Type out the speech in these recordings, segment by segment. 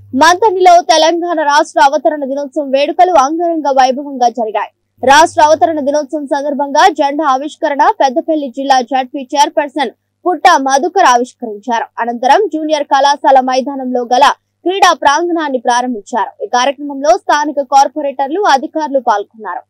మంతనిలో తెలంగాణ రాష్ట్ర అవతరణ దినోత్సవం వేడుకలు అంగరంగ వైభవంగా జరిగాయి రాష్ట్ర అవతరణ దినోత్సవం సందర్భంగా జెండా ఆవిష్కరణ పెద్దపల్లి జిల్లా జడ్పీ చైర్పర్సన్ పుట్ట మధుకర్ ఆవిష్కరించారు అనంతరం జూనియర్ కళాశాల మైదానంలో గల క్రీడా ప్రాంగణాన్ని ప్రారంభించారు ఈ కార్యక్రమంలో స్థానిక కార్పొరేటర్లు అధికారులు పాల్గొన్నారు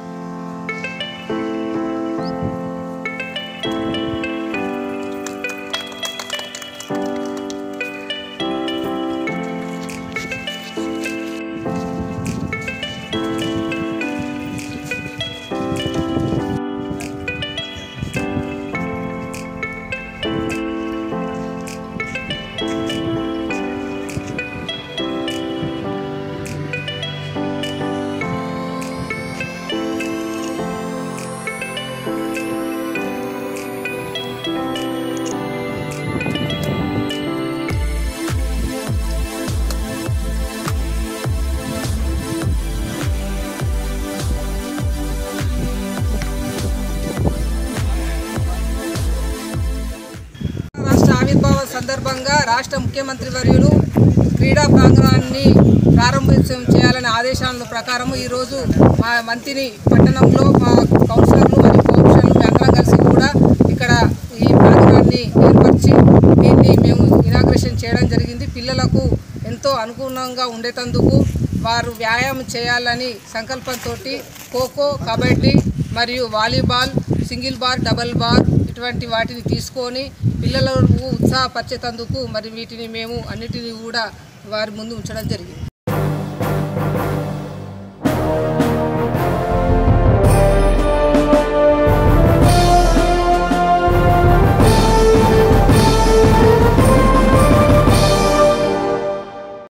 రాష్ట్ర ఆవిర్భావ సందర్భంగా రాష్ట్ర ముఖ్యమంత్రి వర్యులు క్రీడా ప్రాంగణాన్ని ప్రారంభోత్సవం చేయాలనే ఆదేశాల ప్రకారము ఈరోజు మా మంత్రిని పట్టణంలో మా కౌన్సిలర్లు మరియు కౌన్సిలర్లు అందరం కలిసి కూడా ఇక్కడ ఈ ప్రాంగణాన్ని ఏర్పరిచి దీన్ని మేము ఇనాగ్రేషన్ చేయడం జరిగింది పిల్లలకు ఎంతో అనుకూలంగా ఉండేటందుకు వారు వ్యాయామం చేయాలని సంకల్పంతో ఖోఖో కబడ్డీ మరియు volleyball single bar double bar ఇటువంటి వాటిని తీసుకొని పిల్లలకు ఉత్సాహపరిచేటందుకు మరి వీటిని మేము అన్నిటినీ కూడా వారి ముందు ఉంచడం జరిగింది